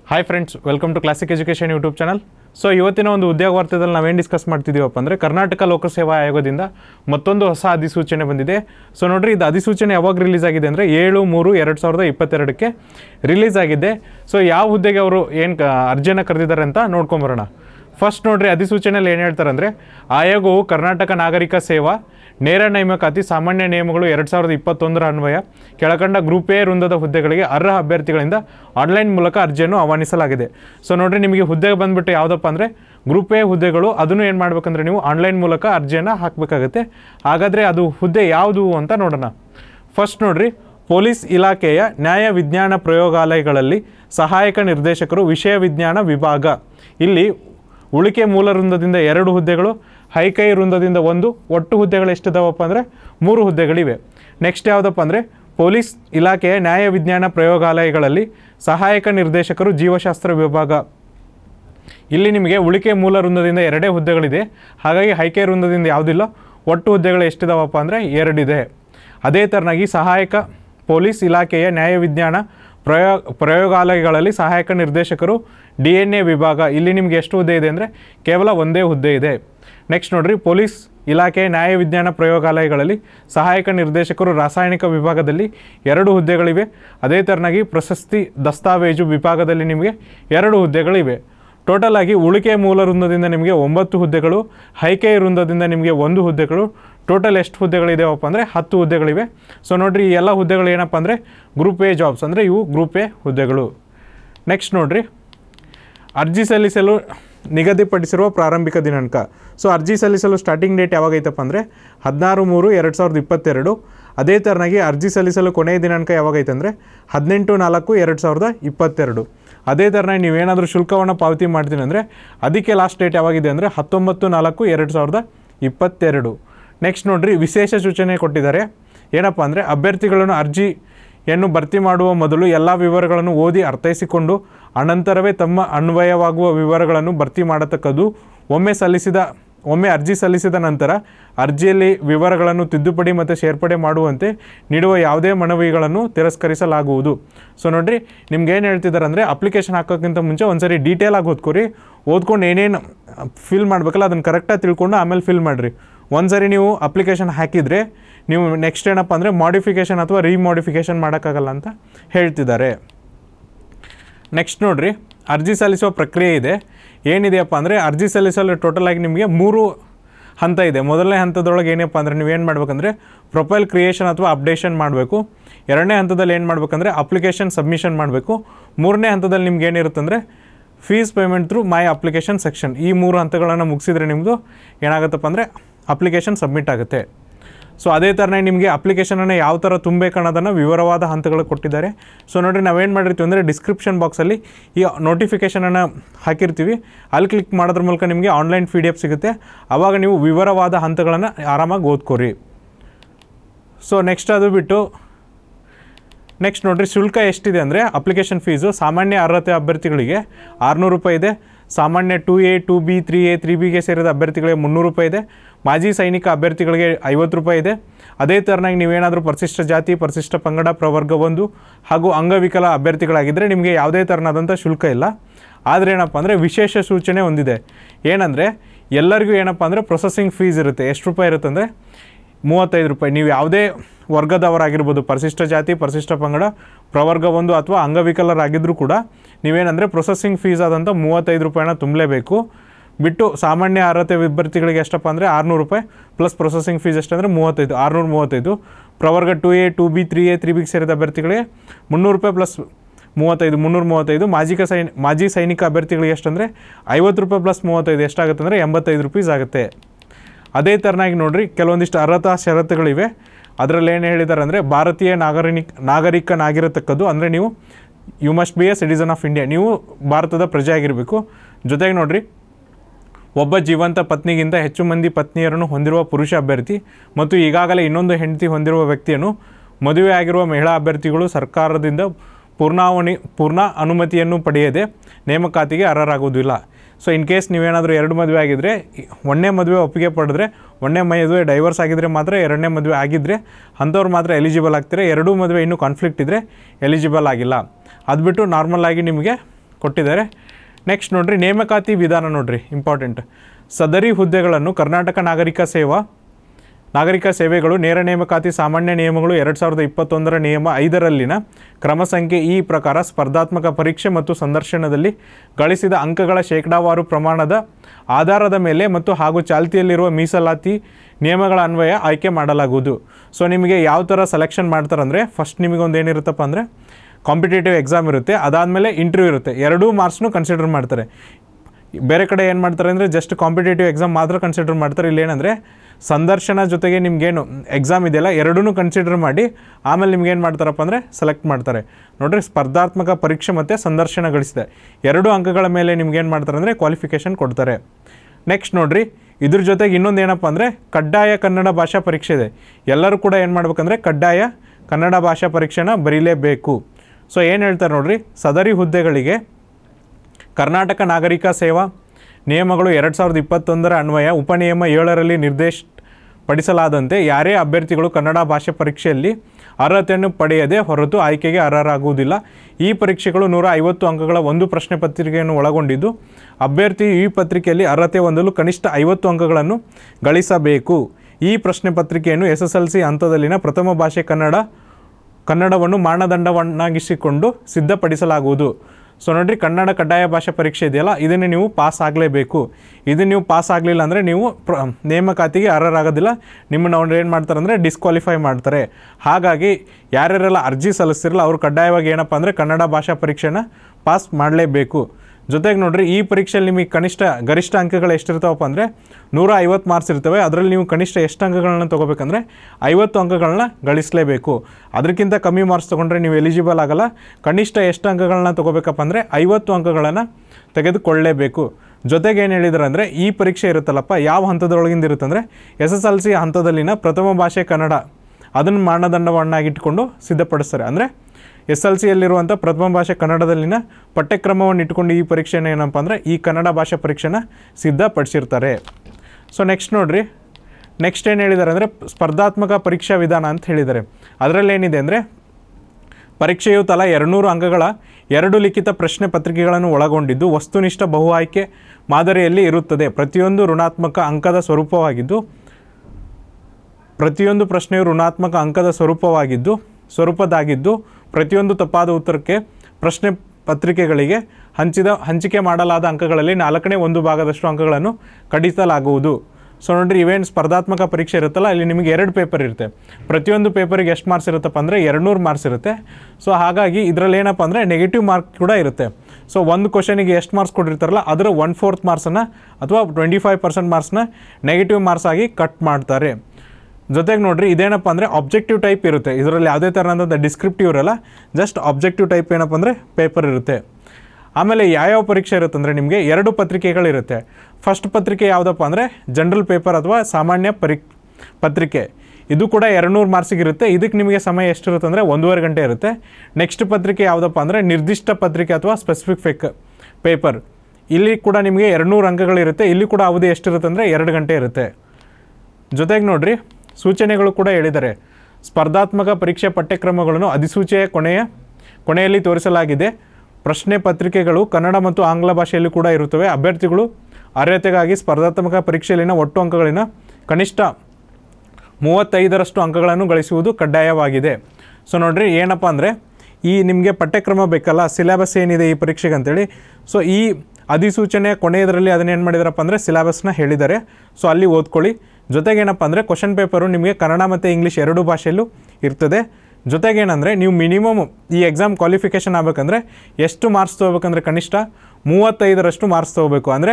hi friends welcome to Classic Education YouTube channel so ಇವತ್ತಿನ ಒಂದು ಉದ್ಯೋಗ ವಾರ್ತೆದಲ್ಲಿ ನಾವೇನು ಡಿಸ್ಕಸ್ ಮಾಡ್ತಿದ್ದೀವಪ್ಪ ಅಂದರೆ ಕರ್ನಾಟಕ ಲೋಕಸೇವಾ ಆಯೋಗದಿಂದ ಮತ್ತೊಂದು ಹೊಸ ಅಧಿಸೂಚನೆ ಬಂದಿದೆ ಸೊ ನೋಡ್ರಿ ಇದು ಅಧಿಸೂಚನೆ ಯಾವಾಗ ರಿಲೀಸ್ ಆಗಿದೆ ಅಂದರೆ ಏಳು ಮೂರು ಎರಡು ಸಾವಿರದ ಇಪ್ಪತ್ತೆರಡಕ್ಕೆ ರಿಲೀಸ್ ಆಗಿದೆ ಸೊ ಯಾವ ಹುದ್ದೆಗೆ ಅವರು ಏನು ಅರ್ಜಿಯನ್ನು ಕರೆದಿದ್ದಾರೆ ಅಂತ ನೋಡ್ಕೊಂಬರೋಣ ಫಸ್ಟ್ ನೋಡ್ರಿ ಅಧಿಸೂಚನೆಯಲ್ಲಿ ಏನು ಹೇಳ್ತಾರೆ ಅಂದರೆ ಆಯೋಗವು ಕರ್ನಾಟಕ ನಾಗರಿಕ ಸೇವಾ ನೇರ ನೇಮಕಾತಿ ಸಾಮಾನ್ಯ ನಿಯಮಗಳು ಎರಡು ಸಾವಿರದ ಇಪ್ಪತ್ತೊಂದರ ಅನ್ವಯ ಕೆಳಕಂಡ ಗ್ರೂಪ್ ಎ ವೃಂದದ ಹುದ್ದೆಗಳಿಗೆ ಅರ್ಹ ಅಭ್ಯರ್ಥಿಗಳಿಂದ ಆನ್ಲೈನ್ ಮೂಲಕ ಅರ್ಜಿಯನ್ನು ಆಹ್ವಾನಿಸಲಾಗಿದೆ ಸೊ ನೋಡ್ರಿ ನಿಮಗೆ ಹುದ್ದೆ ಬಂದ್ಬಿಟ್ಟು ಯಾವುದಪ್ಪ ಅಂದರೆ ಗ್ರೂಪ್ ಎ ಹುದ್ದೆಗಳು ಅದನ್ನು ಏನು ಮಾಡ್ಬೇಕಂದ್ರೆ ನೀವು ಆನ್ಲೈನ್ ಮೂಲಕ ಅರ್ಜಿಯನ್ನು ಹಾಕಬೇಕಾಗುತ್ತೆ ಹಾಗಾದರೆ ಅದು ಹುದ್ದೆ ಯಾವುದು ಅಂತ ನೋಡೋಣ ಫಸ್ಟ್ ನೋಡ್ರಿ ಪೊಲೀಸ್ ಇಲಾಖೆಯ ನ್ಯಾಯ ವಿಜ್ಞಾನ ಪ್ರಯೋಗಾಲಯಗಳಲ್ಲಿ ಸಹಾಯಕ ನಿರ್ದೇಶಕರು ವಿಷಯ ವಿಜ್ಞಾನ ವಿಭಾಗ ಇಲ್ಲಿ ಉಳಿಕೆ ಮೂಲ ವೃಂದದಿಂದ ಎರಡು ಹುದ್ದೆಗಳು ಹೈಕೈ ವೃಂದದಿಂದ ಒಂದು ಒಟ್ಟು ಹುದ್ದೆಗಳು ಎಷ್ಟಿದಾವಪ್ಪ ಅಂದರೆ ಮೂರು ಹುದ್ದೆಗಳಿವೆ ನೆಕ್ಸ್ಟ್ ಯಾವುದಪ್ಪ ಅಂದರೆ ಪೊಲೀಸ್ ಇಲಾಖೆಯ ನ್ಯಾಯ ವಿಜ್ಞಾನ ಪ್ರಯೋಗಾಲಯಗಳಲ್ಲಿ ಸಹಾಯಕ ನಿರ್ದೇಶಕರು ಜೀವಶಾಸ್ತ್ರ ವಿಭಾಗ ಇಲ್ಲಿ ನಿಮಗೆ ಉಳಿಕೆ ಮೂಲ ವೃಂದದಿಂದ ಎರಡೇ ಹುದ್ದೆಗಳಿದೆ ಹಾಗಾಗಿ ಹೈಕೆ ವೃಂದದಿಂದ ಯಾವುದಿಲ್ಲ ಒಟ್ಟು ಹುದ್ದೆಗಳು ಎಷ್ಟಿದಾವಪ್ಪ ಅಂದರೆ ಎರಡಿದೆ ಅದೇ ಥರನಾಗಿ ಸಹಾಯಕ ಪೊಲೀಸ್ ಇಲಾಖೆಯ ನ್ಯಾಯ ವಿಜ್ಞಾನ ಪ್ರಯೋ ಪ್ರಯೋಗಾಲಯಗಳಲ್ಲಿ ಸಹಾಯಕ ನಿರ್ದೇಶಕರು ಡಿ ಎನ್ ಎ ವಿಭಾಗ ಇಲ್ಲಿ ನಿಮಗೆ ಎಷ್ಟು ಹುದ್ದೆ ಇದೆ ಅಂದರೆ ಕೇವಲ ಒಂದೇ ಹುದ್ದೆ ಇದೆ ನೆಕ್ಸ್ಟ್ ನೋಡ್ರಿ ಪೊಲೀಸ್ ಇಲಾಖೆ ನ್ಯಾಯ ವಿಜ್ಞಾನ ಪ್ರಯೋಗಾಲಯಗಳಲ್ಲಿ ಸಹಾಯಕ ನಿರ್ದೇಶಕರು ರಾಸಾಯನಿಕ ವಿಭಾಗದಲ್ಲಿ ಎರಡು ಹುದ್ದೆಗಳಿವೆ ಅದೇ ಥರನಾಗಿ ಪ್ರಶಸ್ತಿ ದಸ್ತಾವೇಜು ವಿಭಾಗದಲ್ಲಿ ನಿಮಗೆ ಎರಡು ಹುದ್ದೆಗಳಿವೆ ಟೋಟಲ್ ಆಗಿ ಉಳಿಕೆ ಮೂಲ ವೃಂದದಿಂದ ನಿಮಗೆ ಒಂಬತ್ತು ಹುದ್ದೆಗಳು ಹೈಕೆ ವೃಂದದಿಂದ ನಿಮಗೆ ಒಂದು ಹುದ್ದೆಗಳು ಟೋಟಲ್ ಎಷ್ಟು ಹುದ್ದೆಗಳಿದಾವಪ್ಪ ಅಂದರೆ ಹತ್ತು ಹುದ್ದೆಗಳಿವೆ ಸೊ ನೋಡ್ರಿ ಈ ಎಲ್ಲ ಹುದ್ದೆಗಳು ಏನಪ್ಪ ಅಂದರೆ ಗ್ರೂಪ್ ಎ ಜಾಬ್ಸ್ ಅಂದರೆ ಇವು ಗ್ರೂಪ್ ಎ ಹುದ್ದೆಗಳು ನೆಕ್ಸ್ಟ್ ನೋಡ್ರಿ ಅರ್ಜಿ ಸಲ್ಲಿಸಲು ನಿಗದಿಪಡಿಸಿರುವ ಪ್ರಾರಂಭಿಕ ದಿನಾಂಕ ಸೊ ಅರ್ಜಿ ಸಲ್ಲಿಸಲು ಸ್ಟಾರ್ಟಿಂಗ್ ಡೇಟ್ ಯಾವಾಗೈತಪ್ಪ ಅಂದರೆ ಹದಿನಾರು ಮೂರು ಎರಡು ಸಾವಿರದ ಇಪ್ಪತ್ತೆರಡು ಅದೇ ಥರನಾಗಿ ಅರ್ಜಿ ಸಲ್ಲಿಸಲು ಕೊನೆಯ ದಿನಾಂಕ ಯಾವಾಗೈತೆ ಅಂದರೆ ಹದಿನೆಂಟು ನಾಲ್ಕು ಎರಡು ಸಾವಿರದ ಇಪ್ಪತ್ತೆರಡು ಅದೇ ಥರನಾಗಿ ನೀವೇನಾದರೂ ಶುಲ್ಕವನ್ನು ಪಾವತಿ ಮಾಡ್ತೀನಿ ಅಂದರೆ ಅದಕ್ಕೆ ಲಾಸ್ಟ್ ಡೇಟ್ ಯಾವಾಗಿದೆ ಅಂದರೆ ಹತ್ತೊಂಬತ್ತು ನಾಲ್ಕು ಎರಡು ಸಾವಿರದ ಇಪ್ಪತ್ತೆರಡು ನೆಕ್ಸ್ಟ್ ನೋಡ್ರಿ ವಿಶೇಷ ಸೂಚನೆ ಕೊಟ್ಟಿದ್ದಾರೆ ಏನಪ್ಪ ಅಂದರೆ ಅಭ್ಯರ್ಥಿಗಳನ್ನು ಅರ್ಜಿಯನ್ನು ಭರ್ತಿ ಮಾಡುವ ಮೊದಲು ಎಲ್ಲ ವಿವರಗಳನ್ನು ಓದಿ ಅರ್ಥೈಸಿಕೊಂಡು ಅನಂತರವೇ ತಮ್ಮ ಅನ್ವಯವಾಗುವ ವಿವರಗಳನ್ನು ಭರ್ತಿ ಮಾಡತಕ್ಕದ್ದು ಒಮ್ಮೆ ಸಲ್ಲಿಸಿದ ಒಮ್ಮೆ ಅರ್ಜಿ ಸಲ್ಲಿಸಿದ ನಂತರ ಅರ್ಜಿಯಲ್ಲಿ ವಿವರಗಳನ್ನು ತಿದ್ದುಪಡಿ ಮತ್ತು ಸೇರ್ಪಡೆ ಮಾಡುವಂತೆ ನೀಡುವ ಯಾವುದೇ ಮನವಿಗಳನ್ನು ತಿರಸ್ಕರಿಸಲಾಗುವುದು ಸೊ ನೋಡ್ರಿ ನಿಮ್ಗೆ ಏನು ಹೇಳ್ತಿದ್ದಾರೆ ಅಂದರೆ ಅಪ್ಲಿಕೇಶನ್ ಹಾಕೋಕ್ಕಿಂತ ಮುಂಚೆ ಒಂದ್ಸರಿ ಡೀಟೇಲ್ ಆಗಿ ಓದ್ಕೊರಿ ಓದ್ಕೊಂಡು ಏನೇನು ಫಿಲ್ ಮಾಡಬೇಕಲ್ಲ ಅದನ್ನು ಕರೆಕ್ಟಾಗಿ ತಿಳ್ಕೊಂಡು ಆಮೇಲೆ ಫಿಲ್ ಮಾಡಿರಿ ಒಂದ್ಸರಿ ನೀವು ಅಪ್ಲಿಕೇಶನ್ ಹಾಕಿದರೆ ನೀವು ನೆಕ್ಸ್ಟ್ ಏನಪ್ಪ ಅಂದರೆ ಮಾಡಿಫಿಕೇಷನ್ ಅಥವಾ ರೀಮಾಡಿಫಿಕೇಷನ್ ಮಾಡೋಕ್ಕಾಗಲ್ಲ ಅಂತ ಹೇಳ್ತಿದ್ದಾರೆ ನೆಕ್ಸ್ಟ್ ನೋಡ್ರಿ ಅರ್ಜಿ ಸಲ್ಲಿಸುವ ಪ್ರಕ್ರಿಯೆ ಇದೆ ಏನಿದೆಯಪ್ಪ ಅಂದರೆ ಅರ್ಜಿ ಸಲ್ಲಿಸಲು ಟೋಟಲ್ ಆಗಿ ನಿಮಗೆ ಮೂರು ಹಂತ ಇದೆ ಮೊದಲನೇ ಹಂತದೊಳಗೆ ಏನಪ್ಪ ಅಂದರೆ ನೀವು ಏನು ಮಾಡ್ಬೇಕಂದ್ರೆ ಪ್ರೊಫೈಲ್ ಕ್ರಿಯೇಷನ್ ಅಥವಾ ಅಪ್ಡೇಷನ್ ಮಾಡಬೇಕು ಎರಡನೇ ಹಂತದಲ್ಲಿ ಏನು ಮಾಡ್ಬೇಕಂದ್ರೆ ಅಪ್ಲಿಕೇಶನ್ ಸಬ್ಮಿಷನ್ ಮಾಡಬೇಕು ಮೂರನೇ ಹಂತದಲ್ಲಿ ನಿಮ್ಗೆ ಏನಿರುತ್ತಂದರೆ fees payment through my application section ಈ ಮೂರು ಹಂತಗಳನ್ನು ಮುಗಿಸಿದ್ರೆ ನಿಮ್ಮದು ಏನಾಗುತ್ತಪ್ಪ ಅಂದರೆ ಅಪ್ಲಿಕೇಶನ್ ಸಬ್ಮಿಟ್ ಆಗುತ್ತೆ ಸೊ ಅದೇ ಥರನೇ ನಿಮಗೆ ಅಪ್ಲಿಕೇಶನನ್ನು ಯಾವ ಥರ ತುಂಬಬೇಕು ಅನ್ನೋದನ್ನು ವಿವರವಾದ ಹಂತಗಳು ಕೊಟ್ಟಿದ್ದಾರೆ ಸೊ ನೋಡಿರಿ ನಾವೇನು ಮಾಡಿರ್ತೀವಿ ಅಂದರೆ ಡಿಸ್ಕ್ರಿಪ್ಷನ್ ಬಾಕ್ಸಲ್ಲಿ ಈ ನೋಟಿಫಿಕೇಷನನ್ನು ಹಾಕಿರ್ತೀವಿ ಅಲ್ಲಿ ಕ್ಲಿಕ್ ಮಾಡೋದ್ರ ಮೂಲಕ ನಿಮಗೆ ಆನ್ಲೈನ್ ಪಿ ಡಿ ಎಫ್ ಸಿಗುತ್ತೆ ಆವಾಗ ನೀವು ವಿವರವಾದ ಹಂತಗಳನ್ನು ಆರಾಮಾಗಿ ಓದ್ಕೋರಿ ಸೊ ನೆಕ್ಸ್ಟ್ ಅದು ಬಿಟ್ಟು ನೆಕ್ಸ್ಟ್ ನೋಡಿರಿ ಶುಲ್ಕ ಎಷ್ಟಿದೆ ಅಂದರೆ ಅಪ್ಲಿಕೇಶನ್ ಫೀಸು ಸಾಮಾನ್ಯ ಅರ್ಹತೆ ಅಭ್ಯರ್ಥಿಗಳಿಗೆ ಆರುನೂರು ರೂಪಾಯಿ ಇದೆ ಸಾಮಾನ್ಯ two A two B three A three ಬಿಗೆ ಸೇರಿದ ಅಭ್ಯರ್ಥಿಗಳಿಗೆ ಮುನ್ನೂರು ರೂಪಾಯಿ ಇದೆ ಮಾಜಿ ಸೈನಿಕ ಅಭ್ಯರ್ಥಿಗಳಿಗೆ ಐವತ್ತು ರೂಪಾಯಿ ಇದೆ ಅದೇ ಥರನಾಗಿ ನೀವೇನಾದರೂ ಪರಿಶಿಷ್ಟ ಜಾತಿ ಪರಿಶಿಷ್ಟ ಪಂಗಡ ಪ್ರವರ್ಗ ಒಂದು ಹಾಗೂ ಅಂಗವಿಕಲ ಅಭ್ಯರ್ಥಿಗಳಾಗಿದ್ದರೆ ನಿಮಗೆ ಯಾವುದೇ ಥರನಾದಂಥ ಶುಲ್ಕ ಇಲ್ಲ ಆದರೆ ಏನಪ್ಪ ಅಂದರೆ ವಿಶೇಷ ಸೂಚನೆ ಹೊಂದಿದೆ ಏನಂದರೆ ಎಲ್ಲರಿಗೂ ಏನಪ್ಪ ಅಂದರೆ ಪ್ರೊಸೆಸಿಂಗ್ ಫೀಸ್ ಇರುತ್ತೆ ಎಷ್ಟು ರೂಪಾಯಿ ಇರುತ್ತೆ ಅಂದರೆ ಮೂವತ್ತೈದು ರೂಪಾಯಿ ನೀವು ಯಾವುದೇ ವರ್ಗದವರಾಗಿರ್ಬೋದು ಪರಿಶಿಷ್ಟ ಜಾತಿ ಪರಿಶಿಷ್ಟ ಪಂಗಡ ಪ್ರವರ್ಗ ಒಂದು ಅಥವಾ ಅಂಗವಿಕಲರಾಗಿದ್ದರೂ ಕೂಡ ನೀವೇನಂದರೆ ಪ್ರೊಸೆಸಿಂಗ್ ಫೀಸ್ ಆದಂಥ ಮೂವತ್ತೈದು ರೂಪಾಯಿನ ತುಂಬಲೇಬೇಕು ಬಿಟ್ಟು ಸಾಮಾನ್ಯ ಅರ್ಹತೆ ವಿದ್ಯಾರ್ಥಿಗಳಿಗೆ ಎಷ್ಟಪ್ಪ ಅಂದರೆ ಆರುನೂರು ರೂಪಾಯಿ ಪ್ಲಸ್ ಪ್ರೊಸೆಸಿಂಗ್ ಫೀಸ್ ಎಷ್ಟಂದರೆ ಮೂವತ್ತೈದು ಆರುನೂರ ಮೂವತ್ತೈದು ಪ್ರವರ್ಗ two A two B three A three ಬಿಗೆ ಸೇರಿದ ಅಭ್ಯರ್ಥಿಗಳಿಗೆ ಮುನ್ನೂರು ರೂಪಾಯಿ ಪ್ಲಸ್ ಮೂವತ್ತೈದು ಮುನ್ನೂರ ಮೂವತ್ತೈದು ಮಾಜಿಕ ಸೈನ್ ಮಾಜಿ ಸೈನಿಕ ಅಭ್ಯರ್ಥಿಗಳಿಗೆ ಎಷ್ಟಂದರೆ ಐವತ್ತು ರೂಪಾಯಿ ಪ್ಲಸ್ ಮೂವತ್ತೈದು ಎಷ್ಟಾಗುತ್ತೆ ಅಂದರೆ ಎಂಬತ್ತೈದು ರುಪೀಸ್ ಆಗುತ್ತೆ ಅದೇ ಥರನಾಗಿ ನೋಡ್ರಿ ಕೆಲವೊಂದಿಷ್ಟು ಅರ್ಹತಾ ಷರತ್ತುಗಳಿವೆ ಅದರಲ್ಲಿ ಏನು ಹೇಳಿದ್ದಾರೆ ಅಂದರೆ ಭಾರತೀಯ ನಾಗರಿಕ ನಾಗರಿಕನಾಗಿರತಕ್ಕದ್ದು ಅಂದರೆ ನೀವು you must be a citizen of India ನೀವು ಭಾರತದ ಪ್ರಜೆ ಆಗಿರಬೇಕು ಜೊತೆಗೆ ನೋಡ್ರಿ ಒಬ್ಬ ಜೀವಂತ ಪತ್ನಿಗಿಂತ ಹೆಚ್ಚು ಮಂದಿ ಪತ್ನಿಯರನ್ನು ಹೊಂದಿರುವ ಪುರುಷ ಅಭ್ಯರ್ಥಿ ಮತ್ತು ಈಗಾಗಲೇ ಇನ್ನೊಂದು ಹೆಂಡತಿ ಹೊಂದಿರುವ ವ್ಯಕ್ತಿಯನ್ನು ಮದುವೆ ಆಗಿರುವ ಮಹಿಳಾ ಅಭ್ಯರ್ಥಿಗಳು ಸರ್ಕಾರದಿಂದ ಪೂರ್ಣಾವಣಿ ಪೂರ್ಣ ಅನುಮತಿಯನ್ನು ಪಡೆಯದೆ ನೇಮಕಾತಿಗೆ ಅರ್ಹರಾಗುವುದಿಲ್ಲ ಸೊ ಇನ್ ಕೇಸ್ ನೀವೇನಾದರೂ ಎರಡು ಮದುವೆ ಆಗಿದ್ದರೆ ಒಂದನೇ ಮದುವೆ ಒಪ್ಪಿಗೆ ಪಡೆದ್ರೆ ಒಂದನೇ ಮದುವೆ ಡೈವರ್ಸ್ ಆಗಿದ್ದರೆ ಮಾತ್ರ ಎರಡನೇ ಮದುವೆ ಆಗಿದ್ದರೆ ಅಂಥವ್ರು ಮಾತ್ರ ಎಲಿಜಿಬಲ್ ಆಗ್ತಾರೆ ಎರಡೂ ಮದುವೆ ಇನ್ನೂ ಕಾನ್ಫ್ಲಿಕ್ಟ್ ಇದ್ದರೆ ಎಲಿಜಿಬಲ್ ಆಗಿಲ್ಲ ಅದು ಬಿಟ್ಟು ನಾರ್ಮಲ್ ಆಗಿ ನಿಮಗೆ ಕೊಟ್ಟಿದ್ದಾರೆ ನೆಕ್ಸ್ಟ್ ನೋಡ್ರಿ ನೇಮಕಾತಿ ವಿಧಾನ ನೋಡ್ರಿ ಇಂಪಾರ್ಟೆಂಟ್ ಸದರಿ ಹುದ್ದೆಗಳನ್ನು ಕರ್ನಾಟಕ ನಾಗರಿಕ ಸೇವಾ ನಾಗರಿಕ ಸೇವೆಗಳು ನೇರ ನೇಮಕಾತಿ ಸಾಮಾನ್ಯ ನಿಯಮಗಳು ಎರಡು ಸಾವಿರದ ಇಪ್ಪತ್ತೊಂದರ ನಿಯಮ ಐದರಲ್ಲಿನ ಕ್ರಮ ಸಂಖ್ಯೆ ಈ ಪ್ರಕಾರ ಸ್ಪರ್ಧಾತ್ಮಕ ಪರೀಕ್ಷೆ ಮತ್ತು ಸಂದರ್ಶನದಲ್ಲಿ ಗಳಿಸಿದ ಅಂಕಗಳ ಶೇಕಡಾವಾರು ಪ್ರಮಾಣದ ಆಧಾರದ ಮೇಲೆ ಮತ್ತು ಹಾಗೂ ಚಾಲ್ತಿಯಲ್ಲಿರುವ ಮೀಸಲಾತಿ ನಿಯಮಗಳ ಅನ್ವಯ ಆಯ್ಕೆ ಮಾಡಲಾಗುವುದು ಸೊ ನಿಮಗೆ ಯಾವ ಥರ ಸೆಲೆಕ್ಷನ್ ಮಾಡ್ತಾರಂದರೆ ಫಸ್ಟ್ ನಿಮಗೆ ಒಂದು ಏನಿರುತ್ತಪ್ಪ ಅಂದರೆ ಕಾಂಪಿಟೇಟಿವ್ ಎಕ್ಸಾಮ್ ಇರುತ್ತೆ ಅದಾದಮೇಲೆ ಇಂಟರ್ವ್ಯೂ ಇರುತ್ತೆ ಎರಡೂ ಮಾರ್ಕ್ಸ್ನು ಕನ್ಸಿಡರ್ ಮಾಡ್ತಾರೆ ಬೇರೆ ಕಡೆ ಏನು ಮಾಡ್ತಾರೆ ಅಂದರೆ ಜಸ್ಟ್ ಕಾಂಪಿಟೇಟಿವ್ ಎಕ್ಸಾಮ್ ಮಾತ್ರ ಕನ್ಸಿಡರ್ ಮಾಡ್ತಾರೆ ಇಲ್ಲಿ ಏನಂದರೆ ಸಂದರ್ಶನ ಜೊತೆಗೆ ನಿಮ್ಗೇನು ಎಕ್ಸಾಮ್ ಇದೆಯಲ್ಲ ಎರಡೂ ಕನ್ಸಿಡರ್ ಮಾಡಿ ಆಮೇಲೆ ನಿಮ್ಗೆ ಏನು ಮಾಡ್ತಾರಪ್ಪ ಅಂದರೆ ಸೆಲೆಕ್ಟ್ ಮಾಡ್ತಾರೆ ನೋಡ್ರಿ ಸ್ಪರ್ಧಾತ್ಮಕ ಪರೀಕ್ಷೆ ಮತ್ತು ಸಂದರ್ಶನ ಗಳಿಸಿದೆ ಎರಡು ಅಂಕಗಳ ಮೇಲೆ ನಿಮ್ಗೆ ಏನು ಮಾಡ್ತಾರೆ ಅಂದರೆ ಕ್ವಾಲಿಫಿಕೇಷನ್ ಕೊಡ್ತಾರೆ ನೆಕ್ಸ್ಟ್ ನೋಡ್ರಿ ಇದ್ರ ಜೊತೆಗೆ ಇನ್ನೊಂದು ಏನಪ್ಪ ಅಂದರೆ ಕಡ್ಡಾಯ ಕನ್ನಡ ಭಾಷಾ ಪರೀಕ್ಷೆ ಇದೆ ಎಲ್ಲರೂ ಕೂಡ ಏನು ಮಾಡ್ಬೇಕಂದ್ರೆ ಕಡ್ಡಾಯ ಕನ್ನಡ ಭಾಷಾ ಪರೀಕ್ಷೆನ ಬರೀಲೇಬೇಕು ಸೊ ಏನು ಹೇಳ್ತಾರೆ ನೋಡ್ರಿ ಸದರಿ ಹುದ್ದೆಗಳಿಗೆ ಕರ್ನಾಟಕ ನಾಗರಿಕ ಸೇವಾ ನಿಯಮಗಳು ಎರಡು ಸಾವಿರದ ಇಪ್ಪತ್ತೊಂದರ ಅನ್ವಯ ಉಪನಿಯಮ ಏಳರಲ್ಲಿ ನಿರ್ದೇಶ ಪಡಿಸಲಾದಂತೆ ಯಾರೇ ಅಭ್ಯರ್ಥಿಗಳು ಕನ್ನಡ ಭಾಷೆ ಪರೀಕ್ಷೆಯಲ್ಲಿ ಅರ್ಹತೆಯನ್ನು ಪಡೆಯದೆ ಹೊರತು ಆಯ್ಕೆಗೆ ಅರ್ಹರಾಗುವುದಿಲ್ಲ ಈ ಪರೀಕ್ಷೆಗಳು ನೂರ ಐವತ್ತು ಅಂಕಗಳ ಒಂದು ಪ್ರಶ್ನೆ ಪತ್ರಿಕೆಯನ್ನು ಒಳಗೊಂಡಿದ್ದು ಅಭ್ಯರ್ಥಿ ಈ ಪತ್ರಿಕೆಯಲ್ಲಿ ಅರ್ಹತೆ ಹೊಂದಲು ಕನಿಷ್ಠ ಐವತ್ತು ಅಂಕಗಳನ್ನು ಗಳಿಸಬೇಕು ಈ ಪ್ರಶ್ನೆ ಪತ್ರಿಕೆಯನ್ನು ಎಸ್ ಎಸ್ ಎಲ್ ಸಿ ಹಂತದಲ್ಲಿನ ಪ್ರಥಮ ಭಾಷೆ ಕನ್ನಡ ಕನ್ನಡವನ್ನು ಮಾನದಂಡವನ್ನಾಗಿಸಿಕೊಂಡು ಸಿದ್ಧಪಡಿಸಲಾಗುವುದು ಸೊ ನೋಡ್ರಿ ಕನ್ನಡ ಕಡ್ಡಾಯ ಭಾಷಾ ಪರೀಕ್ಷೆ ಇದೆಯಲ್ಲ ಇದನ್ನು ನೀವು ಪಾಸ್ ಆಗಲೇಬೇಕು ಇದನ್ನು ನೀವು ಪಾಸ್ ಆಗಲಿಲ್ಲ ಅಂದರೆ ನೀವು ಪ್ರ ನೇಮಕಾತಿಗೆ ಅರ್ಹರಾಗೋದಿಲ್ಲ ನಿಮ್ಮನ್ನು ಅವ್ರು ಏನು ಮಾಡ್ತಾರೆ ಅಂದರೆ ಡಿಸ್ಕ್ವಾಲಿಫೈ ಮಾಡ್ತಾರೆ ಹಾಗಾಗಿ ಯಾರ್ಯಾರೆಲ್ಲ ಅರ್ಜಿ ಸಲ್ಲಿಸ್ತಿರಲ್ಲ ಅವರು ಕಡ್ಡಾಯವಾಗಿ ಏನಪ್ಪ ಅಂದರೆ ಕನ್ನಡ ಭಾಷಾ ಪರೀಕ್ಷೆನ ಪಾಸ್ ಮಾಡಲೇಬೇಕು ಜೊತೆಗೆ ನೋಡ್ರಿ ಈ ಪರೀಕ್ಷೆಯಲ್ಲಿ ನಿಮಗೆ ಕನಿಷ್ಠ ಗರಿಷ್ಠ ಅಂಕಗಳು ಎಷ್ಟಿರ್ತಾವಪ್ಪ ಅಂದರೆ ನೂರ ಐವತ್ತು ಮಾರ್ಕ್ಸ್ ಇರ್ತವೆ ಅದರಲ್ಲಿ ನೀವು ಕನಿಷ್ಠ ಎಷ್ಟು ಅಂಕಗಳನ್ನ ತೊಗೋಬೇಕಂದ್ರೆ ಐವತ್ತು ಅಂಕಗಳನ್ನ ಗಳಿಸಲೇಬೇಕು ಅದಕ್ಕಿಂತ ಕಮ್ಮಿ ಮಾರ್ಕ್ಸ್ ತೊಗೊಂಡ್ರೆ ನೀವು ಎಲಿಜಿಬಲ್ ಆಗಲ್ಲ ಕನಿಷ್ಠ ಎಷ್ಟು ಅಂಕಗಳನ್ನ ತೊಗೋಬೇಕಪ್ಪ ಅಂದರೆ ಐವತ್ತು ಅಂಕಗಳನ್ನು ತೆಗೆದುಕೊಳ್ಳಲೇಬೇಕು ಜೊತೆಗೆ ಏನು ಹೇಳಿದ್ರು ಅಂದರೆ ಈ ಪರೀಕ್ಷೆ ಇರುತ್ತಲ್ಲಪ್ಪ ಯಾವ ಹಂತದೊಳಗಿಂದ ಇರುತ್ತಂದರೆ ಎಸ್ ಎಸ್ ಎಲ್ ಸಿ ಹಂತದಲ್ಲಿನ ಪ್ರಥಮ ಭಾಷೆ ಕನ್ನಡ ಅದನ್ನು ಮಾನದಂಡವನ್ನಾಗಿಟ್ಟುಕೊಂಡು ಸಿದ್ಧಪಡಿಸ್ತಾರೆ ಅಂದರೆ ಎಸ್ ಎಲ್ ಸಿಯಲ್ಲಿರುವಂಥ ಪ್ರಥಮ ಭಾಷೆ ಕನ್ನಡದಲ್ಲಿನ ಪಠ್ಯಕ್ರಮವನ್ನು ಇಟ್ಕೊಂಡು ಈ ಪರೀಕ್ಷೆನ ಏನಪ್ಪ ಅಂದರೆ ಈ ಕನ್ನಡ ಭಾಷಾ ಪರೀಕ್ಷೆನ ಸಿದ್ಧಪಡಿಸಿರ್ತಾರೆ ಸೊ ನೆಕ್ಸ್ಟ್ ನೋಡ್ರಿ ನೆಕ್ಸ್ಟ್ ಏನು ಹೇಳಿದ್ದಾರೆ ಅಂದರೆ ಸ್ಪರ್ಧಾತ್ಮಕ ಪರೀಕ್ಷಾ ವಿಧಾನ ಅಂತ ಹೇಳಿದ್ದಾರೆ ಅದರಲ್ಲಿ ಏನಿದೆ ಅಂದರೆ ಪರೀಕ್ಷೆಯು ತಲಾ ಎರಡುನೂರು ಅಂಕಗಳ ಎರಡು ಲಿಖಿತ ಪ್ರಶ್ನೆ ಪತ್ರಿಕೆಗಳನ್ನು ಒಳಗೊಂಡಿದ್ದು ವಸ್ತುನಿಷ್ಠ ಬಹು ಆಯ್ಕೆ ಮಾದರಿಯಲ್ಲಿ ಇರುತ್ತದೆ ಪ್ರತಿಯೊಂದು ಋಣಾತ್ಮಕ ಅಂಕದ ಸ್ವರೂಪವಾಗಿದ್ದು ಪ್ರತಿಯೊಂದು ಪ್ರಶ್ನೆಯು ಋಣಾತ್ಮಕ ಅಂಕದ ಸ್ವರೂಪವಾಗಿದ್ದು ಸ್ವರೂಪದಾಗಿದ್ದು ಪ್ರತಿಯೊಂದು ತಪ್ಪಾದ ಉತ್ತರಕ್ಕೆ ಪ್ರಶ್ನೆ ಪತ್ರಿಕೆಗಳಿಗೆ ಹಂಚಿದ ಹಂಚಿಕೆ ಮಾಡಲಾದ ಅಂಕಗಳಲ್ಲಿ ನಾಲ್ಕನೇ ಒಂದು ಭಾಗದಷ್ಟು ಅಂಕಗಳನ್ನು ಕಡಿಸಲಾಗುವುದು ಸೊ ನೋಡ್ರಿ ಇವೇನು ಸ್ಪರ್ಧಾತ್ಮಕ ಪರೀಕ್ಷೆ ಇರುತ್ತಲ್ಲ ಇಲ್ಲಿ ನಿಮಗೆ ಎರಡು ಪೇಪರ್ ಇರುತ್ತೆ ಪ್ರತಿಯೊಂದು ಪೇಪರಿಗೆ ಎಷ್ಟು ಮಾರ್ಕ್ಸ್ ಇರುತ್ತಪ್ಪ ಅಂದರೆ ಎರಡುನೂರು ಮಾರ್ಕ್ಸ್ ಇರುತ್ತೆ ಸೊ ಹಾಗಾಗಿ ಇದರಲ್ಲಿ ಏನಪ್ಪ ಅಂದರೆ ನೆಗೆಟಿವ್ ಮಾರ್ಕ್ ಕೂಡ ಇರುತ್ತೆ ಸೊ ಒಂದು ಕ್ವಶನಿಗೆ ಎಷ್ಟು ಮಾರ್ಕ್ಸ್ ಕೊಟ್ಟಿರ್ತಾರಲ್ಲ ಅದರ ಒನ್ ಫೋರ್ತ್ ಮಾರ್ಕ್ಸನ್ನು ಅಥವಾ ಟ್ವೆಂಟಿ ಫೈವ್ ಪರ್ಸೆಂಟ್ ಮಾರ್ಕ್ಸ್ನ ನೆಗೆಟಿವ್ ಮಾರ್ಕ್ಸ್ ಆಗಿ ಕಟ್ ಮಾಡ್ತಾರೆ ಜೊತೆಗೆ ನೋಡ್ರಿ ಇದೇನಪ್ಪ ಅಂದರೆ ಆಬ್ಜೆಕ್ಟಿವ್ ಟೈಪ್ ಇರುತ್ತೆ ಇದರಲ್ಲಿ ಯಾವುದೇ ಥರನಾದಂಥ ಡಿಸ್ಕ್ರಿಪ್ಟಿವ್ ಇರಲ್ಲ ಜಸ್ಟ್ ಆಬ್ಜೆಕ್ಟಿವ್ ಟೈಪ್ ಏನಪ್ಪ ಅಂದರೆ ಪೇಪರ್ ಇರುತ್ತೆ ಆಮೇಲೆ ಯಾವ್ಯಾವ ಪರೀಕ್ಷೆ ಇರುತ್ತೆ ಅಂದರೆ ನಿಮಗೆ ಎರಡು ಪತ್ರಿಕೆಗಳಿರುತ್ತೆ ಫಸ್ಟ್ ಪತ್ರಿಕೆ ಯಾವುದಪ್ಪ ಅಂದರೆ ಜನರಲ್ ಪೇಪರ್ ಅಥವಾ ಸಾಮಾನ್ಯ ಪರಿ ಪತ್ರಿಕೆ ಇದು ಕೂಡ ಎರಡುನೂರು ಮಾರ್ಕ್ಸಿಗೆ ಇರುತ್ತೆ ಇದಕ್ಕೆ ನಿಮಗೆ ಸಮಯ ಎಷ್ಟಿರುತ್ತೆ ಅಂದರೆ ಒಂದೂವರೆ ಗಂಟೆ ಇರುತ್ತೆ ನೆಕ್ಸ್ಟ್ ಪತ್ರಿಕೆ ಯಾವುದಪ್ಪ ಅಂದರೆ ನಿರ್ದಿಷ್ಟ ಪತ್ರಿಕೆ ಅಥವಾ ಸ್ಪೆಸಿಫಿಕ್ ಫೇಕ್ ಪೇಪರ್ ಇಲ್ಲಿ ಕೂಡ ನಿಮಗೆ ಎರಡುನೂರು ಅಂಕಗಳಿರುತ್ತೆ ಇಲ್ಲಿ ಕೂಡ ಅವಧಿ ಎಷ್ಟಿರುತ್ತೆ ಅಂದರೆ ಎರಡು ಗಂಟೆ ಇರುತ್ತೆ ಜೊತೆಗೆ ನೋಡ್ರಿ ಸೂಚನೆಗಳು ಕೂಡ ಹೇಳಿದ್ದಾರೆ ಸ್ಪರ್ಧಾತ್ಮಕ ಪರೀಕ್ಷೆ ಪಠ್ಯಕ್ರಮಗಳನ್ನು ಅಧಿಸೂಚನೆಯ ಕೊನೆಯ ಕೊನೆಯಲ್ಲಿ ತೋರಿಸಲಾಗಿದೆ ಪ್ರಶ್ನೆ ಪತ್ರಿಕೆಗಳು ಕನ್ನಡ ಮತ್ತು ಆಂಗ್ಲ ಭಾಷೆಯಲ್ಲಿ ಕೂಡ ಇರುತ್ತವೆ ಅಭ್ಯರ್ಥಿಗಳು ಅರ್ಹತೆಗಾಗಿ ಸ್ಪರ್ಧಾತ್ಮಕ ಪರೀಕ್ಷೆಯಲ್ಲಿನ ಒಟ್ಟು ಅಂಕಗಳಿನ ಕನಿಷ್ಠ ಮೂವತ್ತೈದರಷ್ಟು ಅಂಕಗಳನ್ನು ಗಳಿಸುವುದು ಕಡ್ಡಾಯವಾಗಿದೆ ಸೊ ನೋಡ್ರಿ ಏನಪ್ಪ ಅಂದರೆ ಈ ನಿಮಗೆ ಪಠ್ಯಕ್ರಮ ಬೇಕಲ್ಲ ಸಿಲೆಬಸ್ ಏನಿದೆ ಈ ಪರೀಕ್ಷೆಗೆ ಅಂತೇಳಿ ಸೊ ಈ ಅಧಿಸೂಚನೆಯ ಕೊನೆಯದರಲ್ಲಿ ಅದನ್ನ ಏನು ಮಾಡಿದಾರಪ್ಪ ಅಂದರೆ ಸಿಲೆಬಸ್ನ ಹೇಳಿದ್ದಾರೆ ಸೊ ಅಲ್ಲಿ ಓದ್ಕೊಳ್ಳಿ ಜೊತೆಗೆ ಏನಪ್ಪ ಅಂದರೆ ಕ್ವಶನ್ ಪೇಪರು ನಿಮಗೆ ಕನ್ನಡ ಮತ್ತು ಇಂಗ್ಲೀಷ್ ಎರಡೂ ಭಾಷೆಯಲ್ಲೂ ಇರ್ತದೆ ಜೊತೆಗೆ ಏನಂದರೆ ನೀವು ಮಿನಿಮಮ್ ಈ ಎಕ್ಸಾಮ್ ಕ್ವಾಲಿಫಿಕೇಷನ್ ಆಗಬೇಕಂದ್ರೆ ಎಷ್ಟು ಮಾರ್ಕ್ಸ್ ತೊಗೋಬೇಕಂದ್ರೆ ಕನಿಷ್ಠ ಮೂವತ್ತೈದರಷ್ಟು ಮಾರ್ಕ್ಸ್ ತೊಗೋಬೇಕು ಅಂದರೆ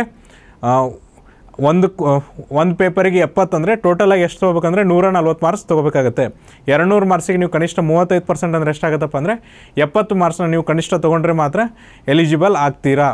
ಒಂದು ಒಂದು ಪೇಪರಿಗೆ ಎಪ್ಪತ್ತಂದರೆ ಟೋಟಲಾಗಿ ಎಷ್ಟು ತೊಗೋಬೇಕಂದ್ರೆ ನೂರ ನಲ್ವತ್ತು ಮಾರ್ಕ್ಸ್ ತೊಗೋಬೇಕಾಗುತ್ತೆ ಎರಡುನೂರು ಮಾರ್ಕ್ಸಿಗೆ ನೀವು ಕನಿಷ್ಠ ಮೂವತ್ತೈದು ಪರ್ಸೆಂಟ್ ಅಂದರೆ ಎಷ್ಟಾಗುತ್ತಪ್ಪ ಅಂದರೆ ಎಪ್ಪತ್ತು ಮಾರ್ಕ್ಸ್ನ ನೀವು ಕನಿಷ್ಠ ತೊಗೊಂಡ್ರೆ ಮಾತ್ರ ಎಲಿಜಿಬಲ್ ಆಗ್ತೀರಾ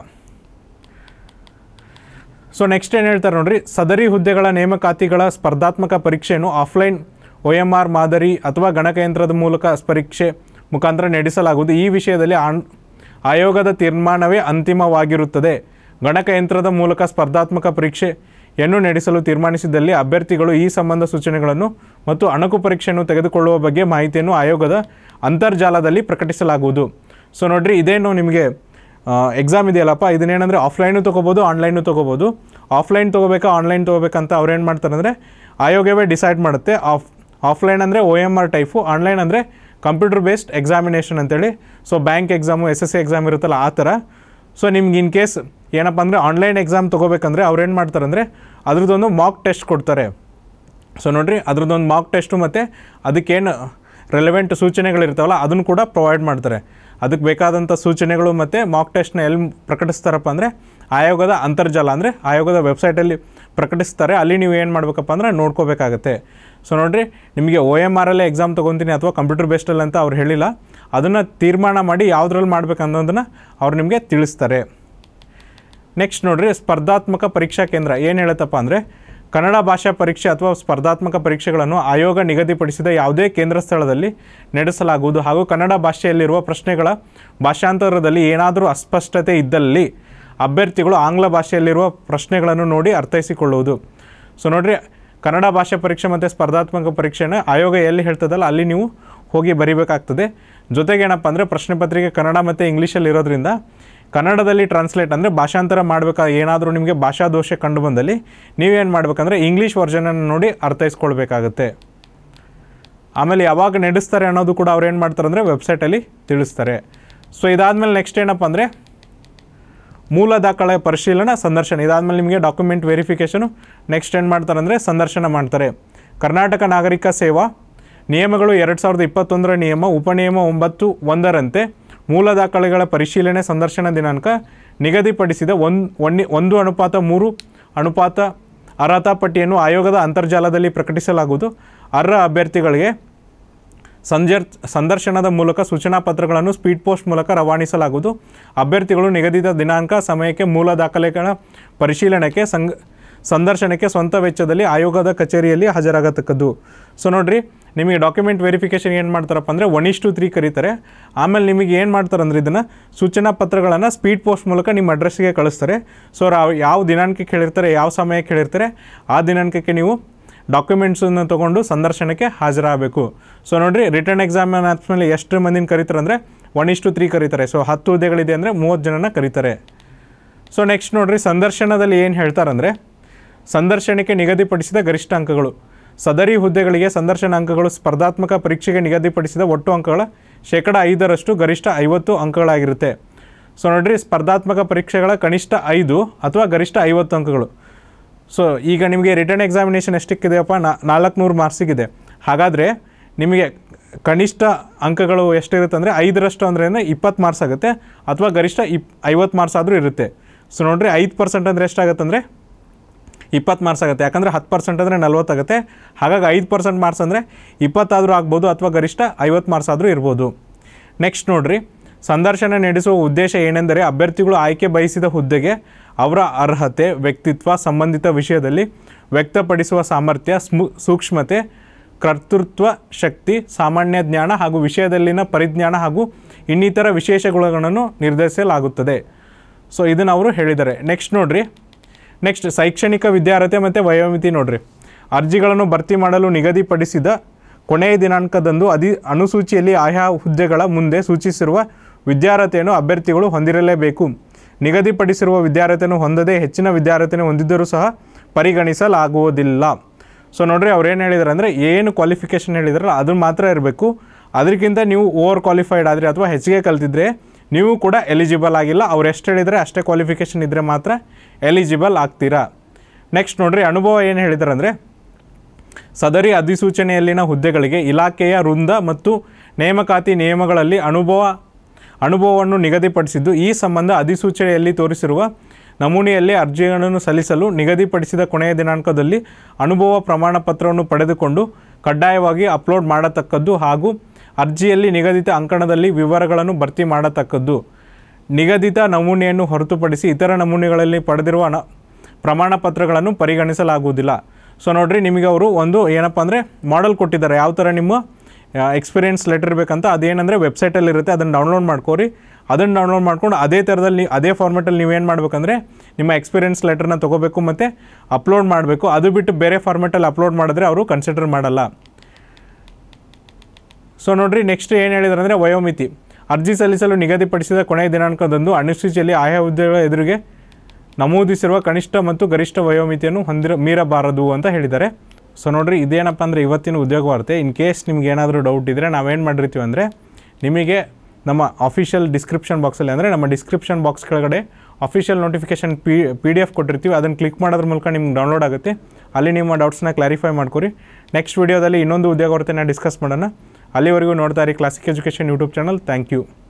ಸೊ ನೆಕ್ಸ್ಟ್ ಏನು ಹೇಳ್ತಾರೆ ನೋಡ್ರಿ ಸದರಿ ಹುದ್ದೆಗಳ ನೇಮಕಾತಿಗಳ ಸ್ಪರ್ಧಾತ್ಮಕ ಪರೀಕ್ಷೆಯನ್ನು ಆಫ್ಲೈನ್ ಒ ಎಮ್ ಆರ್ ಮಾದರಿ ಅಥವಾ ಗಣಕಯಂತ್ರದ ಮೂಲಕ ಪರೀಕ್ಷೆ ಮುಖಾಂತರ ನಡೆಸಲಾಗುವುದು ಈ ವಿಷಯದಲ್ಲಿ ಆನ್ ಆಯೋಗದ ತೀರ್ಮಾನವೇ ಅಂತಿಮವಾಗಿರುತ್ತದೆ ಗಣಕಯಂತ್ರದ ಮೂಲಕ ಸ್ಪರ್ಧಾತ್ಮಕ ಪರೀಕ್ಷೆಯನ್ನು ನಡೆಸಲು ತೀರ್ಮಾನಿಸಿದಲ್ಲಿ ಅಭ್ಯರ್ಥಿಗಳು ಈ ಸಂಬಂಧ ಸೂಚನೆಗಳನ್ನು ಮತ್ತು ಅಣಕು ಪರೀಕ್ಷೆಯನ್ನು ತೆಗೆದುಕೊಳ್ಳುವ ಬಗ್ಗೆ ಮಾಹಿತಿಯನ್ನು ಆಯೋಗದ ಅಂತರ್ಜಾಲದಲ್ಲಿ ಪ್ರಕಟಿಸಲಾಗುವುದು ಸೊ ನೋಡ್ರಿ ಇದೇನು ನಿಮಗೆ ಎಕ್ಸಾಮ್ ಇದೆಯಲ್ಲಪ್ಪ ಇದನ್ನೇನಂದರೆ ಆಫ್ಲೈನು ತೊಗೋಬೋದು ಆನ್ಲೈನು ತೊಗೋಬೋದು ಆಫ್ಲೈನ್ ತೊಗೋಬೇಕಾ ಆನ್ಲೈನ್ ತೊಗೋಬೇಕಂತ ಅವ್ರು ಏನು ಮಾಡ್ತಾರೆ ಅಂದರೆ ಆಯೋಗವೇ ಡಿಸೈಡ್ ಮಾಡುತ್ತೆ ಆಫ್ ಆಫ್ಲೈನ್ ಅಂದರೆ O M R type online ಅಂದರೆ ಕಂಪ್ಯೂಟರ್ ಬೇಸ್ಡ್ ಎಕ್ಸಾಮಿನೇಷನ್ ಅಂತೇಳಿ so bank exam S S C exam ಇರುತ್ತಲ್ಲ ಆ ಥರ ಸೊ ನಿಮ್ಗೆ ಇನ್ ಕೇಸ್ ಏನಪ್ಪ ಅಂದರೆ ಆನ್ಲೈನ್ ಎಕ್ಸಾಮ್ ತೊಗೋಬೇಕಂದ್ರೆ ಅವ್ರು ಏನು ಮಾಡ್ತಾರೆ ಅಂದರೆ ಅದ್ರದ್ದೊಂದು ಮಾಕ್ ಟೆಸ್ಟ್ ಕೊಡ್ತಾರೆ ಸೊ ನೋಡಿರಿ ಅದ್ರದ್ದೊಂದು ಮಾಕ್ ಟೆಸ್ಟು ಮತ್ತು ಅದಕ್ಕೇನು ರೆಲೆವೆಂಟ್ ಸೂಚನೆಗಳಿರ್ತಾವಲ್ಲ ಅದನ್ನು ಕೂಡ ಪ್ರೊವೈಡ್ ಮಾಡ್ತಾರೆ ಅದಕ್ಕೆ ಬೇಕಾದಂಥ ಸೂಚನೆಗಳು ಮತ್ತು ಮಾಕ್ ಟೆಸ್ಟ್ನ ಎಲ್ಲಿ ಪ್ರಕಟಿಸ್ತಾರಪ್ಪ ಅಂದರೆ ಆಯೋಗದ ಅಂತರ್ಜಾಲ ಅಂದರೆ ಆಯೋಗದ ವೆಬ್ಸೈಟಲ್ಲಿ ಪ್ರಕಟಿಸ್ತಾರೆ ಅಲ್ಲಿ ನೀವು ಏನು ಮಾಡಬೇಕಪ್ಪ ಅಂದರೆ ನೋಡ್ಕೋಬೇಕಾಗತ್ತೆ ಸೊ ನೋಡಿರಿ ನಿಮಗೆ ಒ ಎಮ್ ಆರಲ್ಲೇ ಎಕ್ಸಾಮ್ ತೊಗೊತೀನಿ ಅಥವಾ ಕಂಪ್ಯೂಟರ್ ಬೇಸ್ಡಲ್ಲಿ ಅಂತ ಅವ್ರು ಹೇಳಿಲ್ಲ ಅದನ್ನು ತೀರ್ಮಾನ ಮಾಡಿ ಯಾವುದ್ರಲ್ಲಿ ಮಾಡ್ಬೇಕು ಅನ್ನೋದನ್ನು ಅವ್ರು ನಿಮಗೆ ತಿಳಿಸ್ತಾರೆ ನೆಕ್ಸ್ಟ್ ನೋಡ್ರಿ ಸ್ಪರ್ಧಾತ್ಮಕ ಪರೀಕ್ಷಾ ಕೇಂದ್ರ ಏನು ಹೇಳುತ್ತಪ್ಪ ಅಂದರೆ ಕನ್ನಡ ಭಾಷಾ ಪರೀಕ್ಷೆ ಅಥವಾ ಸ್ಪರ್ಧಾತ್ಮಕ ಪರೀಕ್ಷೆಗಳನ್ನು ಆಯೋಗ ನಿಗದಿಪಡಿಸಿದ ಯಾವುದೇ ಕೇಂದ್ರ ಸ್ಥಳದಲ್ಲಿ ನಡೆಸಲಾಗುವುದು ಹಾಗೂ ಕನ್ನಡ ಭಾಷೆಯಲ್ಲಿರುವ ಪ್ರಶ್ನೆಗಳ ಭಾಷಾಂತರದಲ್ಲಿ ಏನಾದರೂ ಅಸ್ಪಷ್ಟತೆ ಇದ್ದಲ್ಲಿ ಅಭ್ಯರ್ಥಿಗಳು ಆಂಗ್ಲ ಭಾಷೆಯಲ್ಲಿರುವ ಪ್ರಶ್ನೆಗಳನ್ನು ನೋಡಿ ಅರ್ಥೈಸಿಕೊಳ್ಳುವುದು ಸೊ ನೋಡ್ರಿ ಕನ್ನಡ ಭಾಷೆ ಪರೀಕ್ಷೆ ಮತ್ತು ಸ್ಪರ್ಧಾತ್ಮಕ ಪರೀಕ್ಷೆನ ಆಯೋಗ ಎಲ್ಲಿ ಹೇಳ್ತದಲ್ಲ ಅಲ್ಲಿ ನೀವು ಹೋಗಿ ಬರಿಬೇಕಾಗ್ತದೆ ಜೊತೆಗೆ ಏನಪ್ಪ ಅಂದರೆ ಪ್ರಶ್ನೆ ಪತ್ರಿಕೆ ಕನ್ನಡ ಮತ್ತು ಇಂಗ್ಲೀಷಲ್ಲಿ ಇರೋದ್ರಿಂದ ಕನ್ನಡದಲ್ಲಿ ಟ್ರಾನ್ಸ್ಲೇಟ್ ಅಂದರೆ ಭಾಷಾಂತರ ಮಾಡಬೇಕಾ ಏನಾದರೂ ನಿಮಗೆ ಭಾಷಾ ದೋಷ ಕಂಡು ಬಂದಲ್ಲಿ ನೀವೇನು ಮಾಡ್ಬೇಕಂದ್ರೆ ಇಂಗ್ಲೀಷ್ ವರ್ಷನನ್ನು ನೋಡಿ ಅರ್ಥೈಸ್ಕೊಳ್ಬೇಕಾಗತ್ತೆ ಆಮೇಲೆ ಯಾವಾಗ ನಡೆಸ್ತಾರೆ ಅನ್ನೋದು ಕೂಡ ಅವ್ರು ಏನು ಮಾಡ್ತಾರೆ ಅಂದರೆ ವೆಬ್ಸೈಟಲ್ಲಿ ತಿಳಿಸ್ತಾರೆ ಸೊ ಇದಾದಮೇಲೆ ನೆಕ್ಸ್ಟ್ ಏನಪ್ಪ ಅಂದರೆ ಮೂಲ ದಾಖಲೆ ಪರಿಶೀಲನಾ ಸಂದರ್ಶನ ಇದಾದಮೇಲೆ ನಿಮಗೆ ಡಾಕ್ಯುಮೆಂಟ್ ವೆರಿಫಿಕೇಷನು ನೆಕ್ಸ್ಟ್ ಏನು ಮಾಡ್ತಾರೆ ಅಂದರೆ ಸಂದರ್ಶನ ಮಾಡ್ತಾರೆ ಕರ್ನಾಟಕ ನಾಗರಿಕ ಸೇವಾ ನಿಯಮಗಳು ಎರಡು ಸಾವಿರದ ಇಪ್ಪತ್ತೊಂದರ ನಿಯಮ ಉಪನಿಯಮ ಒಂಬತ್ತು ಒಂದರಂತೆ ಮೂಲ ದಾಖಲೆಗಳ ಪರಿಶೀಲನೆ ಸಂದರ್ಶನ ದಿನಾಂಕ ನಿಗದಿಪಡಿಸಿದ ಒಂದು ಒನ್ನಿ ಒಂದು ಅನುಪಾತ ಮೂರು ಅನುಪಾತ ಅರ್ಹತಾ ಪಟ್ಟಿಯನ್ನು ಆಯೋಗದ ಅಂತರ್ಜಾಲದಲ್ಲಿ ಪ್ರಕಟಿಸಲಾಗುವುದು ಅರ್ಹ ಅಭ್ಯರ್ಥಿಗಳಿಗೆ ಸಂಜರ್ ಸಂದರ್ಶನದ ಮೂಲಕ ಸೂಚನಾ ಪತ್ರಗಳನ್ನು ಸ್ಪೀಡ್ ಪೋಸ್ಟ್ ಮೂಲಕ ರವಾನಿಸಲಾಗುವುದು ಅಭ್ಯರ್ಥಿಗಳು ನಿಗದಿತ ದಿನಾಂಕ ಸಮಯಕ್ಕೆ ಮೂಲ ದಾಖಲೆಗಳ ಪರಿಶೀಲನೆಗೆ ಸಂಗ್ ಸಂದರ್ಶನಕ್ಕೆ ಸ್ವಂತ ವೆಚ್ಚದಲ್ಲಿ ಆಯೋಗದ ಕಚೇರಿಯಲ್ಲಿ ಹಾಜರಾಗತಕ್ಕದ್ದು ಸೊ ನೋಡ್ರಿ ನಿಮಗೆ ಡಾಕ್ಯುಮೆಂಟ್ ವೆರಿಫಿಕೇಷನ್ ಏನು ಮಾಡ್ತಾರಪ್ಪ ಅಂದರೆ ಒನ್ ಇಷ್ಟು ತ್ರೀ ಕರೀತಾರೆ ಆಮೇಲೆ ನಿಮಗೆ ಏನು ಮಾಡ್ತಾರೆ ಅಂದರೆ ಇದನ್ನು ಸೂಚನಾ ಪತ್ರಗಳನ್ನು ಸ್ಪೀಡ್ ಪೋಸ್ಟ್ ಮೂಲಕ ನಿಮ್ಮ ಅಡ್ರೆಸ್ಗೆ ಕಳಿಸ್ತಾರೆ ಸೊ ರಾ- ಯಾವ ದಿನಾಂಕಕ್ಕೆ ಹೇಳಿರ್ತಾರೆ ಯಾವ ಸಮಯಕ್ಕೆ ಹೇಳಿರ್ತಾರೆ ಆ ದಿನಾಂಕಕ್ಕೆ ನೀವು ಡಾಕ್ಯುಮೆಂಟ್ಸನ್ನು ತೊಗೊಂಡು ಸಂದರ್ಶನಕ್ಕೆ ಹಾಜರಾಗಬೇಕು ಸೊ ನೋಡಿರಿ ರಿಟರ್ನ್ ಎಕ್ಸಾಮ್ ಆದ್ಮೇಲೆ ಎಷ್ಟು ಮಂದಿನ ಕರೀತಾರೆ ಅಂದರೆ ಒನ್ ಇಷ್ಟು ತ್ರೀ ಕರೀತಾರೆ ಸೊ ಹತ್ತು ಹುದ್ದೆಗಳಿದೆ ಅಂದರೆ ಮೂವತ್ತು ಜನನ ಕರೀತಾರೆ ಸೊ ನೆಕ್ಸ್ಟ್ ನೋಡ್ರಿ ಸಂದರ್ಶನದಲ್ಲಿ ಏನು ಹೇಳ್ತಾರಂದರೆ ಸಂದರ್ಶನಕ್ಕೆ ನಿಗದಿಪಡಿಸಿದ ಗರಿಷ್ಠ ಅಂಕಗಳು ಸದರಿ ಹುದ್ದೆಗಳಿಗೆ ಸಂದರ್ಶನ ಅಂಕಗಳು ಸ್ಪರ್ಧಾತ್ಮಕ ಪರೀಕ್ಷೆಗೆ ನಿಗದಿಪಡಿಸಿದ ಒಟ್ಟು ಅಂಕಗಳ ಶೇಕಡ ಐದರಷ್ಟು ಗರಿಷ್ಠ ಐವತ್ತು ಅಂಕಗಳಾಗಿರುತ್ತೆ ಸೊ ನೋಡ್ರಿ ಸ್ಪರ್ಧಾತ್ಮಕ ಪರೀಕ್ಷೆಗಳ ಕನಿಷ್ಠ ಐದು ಅಥವಾ ಗರಿಷ್ಠ ಐವತ್ತು ಅಂಕಗಳು ಸೊ ಈಗ ನಿಮಗೆ ರಿಟರ್ನ್ ಎಕ್ಸಾಮಿನೇಷನ್ ಎಷ್ಟಕ್ಕಿದೆಯಪ್ಪ ನಾ ನಾಲ್ಕುನೂರು ಮಾರ್ಕ್ಸಿಗಿದೆ ಹಾಗಾದರೆ ನಿಮಗೆ ಕನಿಷ್ಠ ಅಂಕಗಳು ಎಷ್ಟಿರುತ್ತೆ ಅಂದರೆ ಐದರಷ್ಟು ಅಂದರೆ ಇಪ್ಪತ್ತು ಮಾರ್ಕ್ಸ್ ಆಗುತ್ತೆ ಅಥವಾ ಗರಿಷ್ಠ ಇಪ್ ಐವತ್ತು ಮಾರ್ಕ್ಸ್ ಆದರೂ ಇರುತ್ತೆ ಸೊ ನೋಡ್ರಿ ಐದು ಪರ್ಸೆಂಟ್ ಅಂದರೆ ಎಷ್ಟಾಗುತ್ತೆ ಅಂದರೆ ಇಪ್ಪತ್ತು ಮಾರ್ಕ್ಸ್ ಆಗುತ್ತೆ ಯಾಕಂದರೆ ಹತ್ತು ಪರ್ಸೆಂಟ್ ಅಂದರೆ ನಲ್ವತ್ತಾಗುತ್ತೆ ಹಾಗಾಗಿ ಐದು ಪರ್ಸೆಂಟ್ ಮಾರ್ಕ್ಸ್ ಅಂದರೆ ಇಪ್ಪತ್ತಾದರೂ ಆಗ್ಬೋದು ಅಥವಾ ಗರಿಷ್ಠ ಐವತ್ತು ಮಾರ್ಕ್ಸ್ ಆದರೂ ಇರ್ಬೋದು ನೆಕ್ಸ್ಟ್ ನೋಡ್ರಿ ಸಂದರ್ಶನ ನಡೆಸುವ ಉದ್ದೇಶ ಏನೆಂದರೆ ಅಭ್ಯರ್ಥಿಗಳು ಆಯ್ಕೆ ಬಯಸಿದ ಹುದ್ದೆಗೆ ಅವರ ಅರ್ಹತೆ ವ್ಯಕ್ತಿತ್ವ ಸಂಬಂಧಿತ ವಿಷಯದಲ್ಲಿ ವ್ಯಕ್ತಪಡಿಸುವ ಸಾಮರ್ಥ್ಯ ಸ್ಮು ಸೂಕ್ಷ್ಮತೆ ಕರ್ತೃತ್ವ ಶಕ್ತಿ ಸಾಮಾನ್ಯ ಜ್ಞಾನ ಹಾಗೂ ವಿಷಯದಲ್ಲಿನ ಪರಿಜ್ಞಾನ ಹಾಗೂ ಇನ್ನಿತರ ವಿಶೇಷ ಗುಣಗಳನ್ನು ನಿರ್ಧರಿಸಲಾಗುತ್ತದೆ ಸೊ ಇದನ್ನು ಅವರು ಹೇಳಿದ್ದಾರೆ ನೆಕ್ಸ್ಟ್ ನೋಡ್ರಿ ನೆಕ್ಸ್ಟ್ ಶೈಕ್ಷಣಿಕ ವಿದ್ಯಾರ್ಹತೆ ಮತ್ತು ವಯೋಮಿತಿ ನೋಡ್ರಿ ಅರ್ಜಿಗಳನ್ನು ಭರ್ತಿ ಮಾಡಲು ನಿಗದಿಪಡಿಸಿದ ಕೊನೆಯ ದಿನಾಂಕದಂದು ಅಧಿ ಅನುಸೂಚಿಯಲ್ಲಿ ಆಯಾ ಹುದ್ದೆಗಳ ಮುಂದೆ ಸೂಚಿಸಿರುವ ವಿದ್ಯಾರ್ಹತೆಯನ್ನು ಅಭ್ಯರ್ಥಿಗಳು ಹೊಂದಿರಲೇಬೇಕು ನಿಗದಿಪಡಿಸಿರುವ ವಿದ್ಯಾರ್ಹತೆಯನ್ನು ಹೊಂದದೇ ಹೆಚ್ಚಿನ ವಿದ್ಯಾರ್ಹತೆಯನ್ನು ಹೊಂದಿದ್ದರೂ ಸಹ ಪರಿಗಣಿಸಲಾಗುವುದಿಲ್ಲ ಸೊ ನೋಡ್ರಿ ಅವ್ರು ಏನು ಹೇಳಿದಾರೆ ಅಂದರೆ ಏನು ಕ್ವಾಲಿಫಿಕೇಷನ್ ಹೇಳಿದಾರಲ್ಲ ಅದು ಮಾತ್ರ ಇರಬೇಕು ಅದಕ್ಕಿಂತ ನೀವು ಓವರ್ ಕ್ವಾಲಿಫೈಡ್ ಆದರೆ ಅಥವಾ ಹೆಚ್ಚಿಗೆ ಕಲ್ತಿದ್ರೆ ನೀವು ಕೂಡ ಎಲಿಜಿಬಲ್ ಆಗಿಲ್ಲ ಅವ್ರು ಎಷ್ಟು ಹೇಳಿದರೆ ಅಷ್ಟೇ ಕ್ವಾಲಿಫಿಕೇಷನ್ ಇದ್ದರೆ ಮಾತ್ರ ಎಲಿಜಿಬಲ್ ಆಗ್ತೀರಾ ನೆಕ್ಸ್ಟ್ ನೋಡ್ರಿ ಅನುಭವ ಏನು ಹೇಳಿದಾರೆ ಅಂದರೆ ಸದರಿ ಅಧಿಸೂಚನೆಯಲ್ಲಿನ ಹುದ್ದೆಗಳಿಗೆ ಇಲಾಖೆಯ ವೃಂದ ಮತ್ತು ನೇಮಕಾತಿ ನಿಯಮಗಳಲ್ಲಿ ಅನುಭವ ಅನುಭವವನ್ನು ನಿಗದಿಪಡಿಸಿದ್ದು ಈ ಸಂಬಂಧ ಅಧಿಸೂಚನೆಯಲ್ಲಿ ತೋರಿಸಿರುವ ನಮೂನೆಯಲ್ಲಿ ಅರ್ಜಿಗಳನ್ನು ಸಲ್ಲಿಸಲು ನಿಗದಿಪಡಿಸಿದ ಕೊನೆಯ ದಿನಾಂಕದಲ್ಲಿ ಅನುಭವ ಪ್ರಮಾಣ ಪತ್ರವನ್ನು ಪಡೆದುಕೊಂಡು ಕಡ್ಡಾಯವಾಗಿ ಅಪ್ಲೋಡ್ ಮಾಡತಕ್ಕದ್ದು ಹಾಗೂ ಅರ್ಜಿಯಲ್ಲಿ ನಿಗದಿತ ಅಂಕಣದಲ್ಲಿ ವಿವರಗಳನ್ನು ಭರ್ತಿ ಮಾಡತಕ್ಕದ್ದು ನಿಗದಿತ ನಮೂನೆಯನ್ನು ಹೊರತುಪಡಿಸಿ ಇತರ ನಮೂನೆಗಳಲ್ಲಿ ಪಡೆದಿರುವ ನ ಪ್ರಮಾಣ ಪತ್ರಗಳನ್ನು ಪರಿಗಣಿಸಲಾಗುವುದಿಲ್ಲ ಸೊ ನೋಡ್ರಿ ನಿಮಗೆ ಅವರು ಒಂದು ಏನಪ್ಪ ಅಂದರೆ ಮಾಡೆಲ್ ಕೊಟ್ಟಿದ್ದಾರೆ ಯಾವ ಥರ ನಿಮ್ಮ ಎಕ್ಸ್ಪೀರಿಯನ್ಸ್ ಲೆಟರ್ ಬೇಕಂತ ಅದೇನಂದರೆ ವೆಬ್ಸೈಟಲ್ಲಿ ಇರುತ್ತೆ ಅದನ್ನು ಡೌನ್ಲೋಡ್ ಮಾಡ್ಕೋರಿ ಅದನ್ನು ಡೌನ್ಲೋಡ್ ಮಾಡ್ಕೊಂಡು ಅದೇ ಥರದಲ್ಲಿ ನೀವು ಅದೇ ಫಾರ್ಮೆಟಲ್ಲಿ ನೀವೇನು ಮಾಡಬೇಕಂದ್ರೆ ನಿಮ್ಮ ಎಕ್ಸ್ಪೀರಿಯನ್ಸ್ ಲೆಟರ್ನ ತೊಗೋಬೇಕು ಮತ್ತು ಅಪ್ಲೋಡ್ ಮಾಡಬೇಕು ಅದು ಬಿಟ್ಟು ಬೇರೆ ಫಾರ್ಮೆಟಲ್ಲಿ ಅಪ್ಲೋಡ್ ಮಾಡಿದ್ರೆ ಅವರು ಕನ್ಸಿಡರ್ ಮಾಡಲ್ಲ ಸೊ ನೋಡ್ರಿ ನೆಕ್ಸ್ಟ್ ಏನು ಹೇಳಿದ್ರು ಅಂದರೆ ವಯೋಮಿತಿ ಅರ್ಜಿ ಸಲ್ಲಿಸಲು ನಿಗದಿಪಡಿಸಿದ ಕೊನೆಯ ದಿನಾಂಕದಂದು ಅನುಸೂಚಿಯಲ್ಲಿ ಆಯಾ ಹುದ್ದೆಗಳ ಎದುರಿಗೆ ನಮೂದಿಸಿರುವ ಕನಿಷ್ಠ ಮತ್ತು ಗರಿಷ್ಠ ವಯೋಮಿತಿಯನ್ನು ಹೊಂದಿರ ಮೀರಬಾರದು ಅಂತ ಹೇಳಿದ್ದಾರೆ ಸೊ ನೋಡ್ರಿ ಇದೇನಪ್ಪ ಅಂದರೆ ಇವತ್ತಿನ ಉದ್ಯೋಗ ವಾರ್ತೆ ಇನ್ ಕೇಸ್ ನಿಮ್ಗೆ ಏನಾದರೂ ಡೌಟ್ ಇದ್ದರೆ ನಾವೇನು ಮಾಡಿರ್ತೀವಿ ಅಂದರೆ ನಿಮಗೆ ನಮ್ಮ ಅಫಿಷಿಯಲ್ ಡಿಸ್ಕ್ರಿಪ್ಷನ್ ಬಾಕ್ಸಲ್ಲಿ ಅಂದರೆ ನಮ್ಮ ಡಿಸ್ಕ್ರಿಪ್ಷನ್ ಬಾಕ್ಸ್ ಕೆಳಗಡೆ official notification P P D F ಕೊಟ್ಟಿರ್ತೀವಿ ಅದನ್ನು ಕ್ಲಿಕ್ ಮಾಡೋದ್ರ ಮೂಲಕ ನಿಮ್ಗೆ ಡೌನ್ಲೋಡ್ ಆಗುತ್ತೆ ಅಲ್ಲಿ ನಿಮ್ಮ ಡೌಟ್ಸ್ನ ಕ್ಲಾರಿಫೈ ಮಾಡ್ಕೊರಿ ನೆಕ್ಸ್ಟ್ ವೀಡಿಯೋದಲ್ಲಿ ಇನ್ನೊಂದು ಉದ್ಯೋಗ ವಾರ್ತೆನ ಡಿಸ್ಕಸ್ ಮಾಡೋಣ ಅಲ್ಲಿವರೆಗೂ ನೋಡ್ತಾ ಇರಿ Classic Education YouTube channel thank you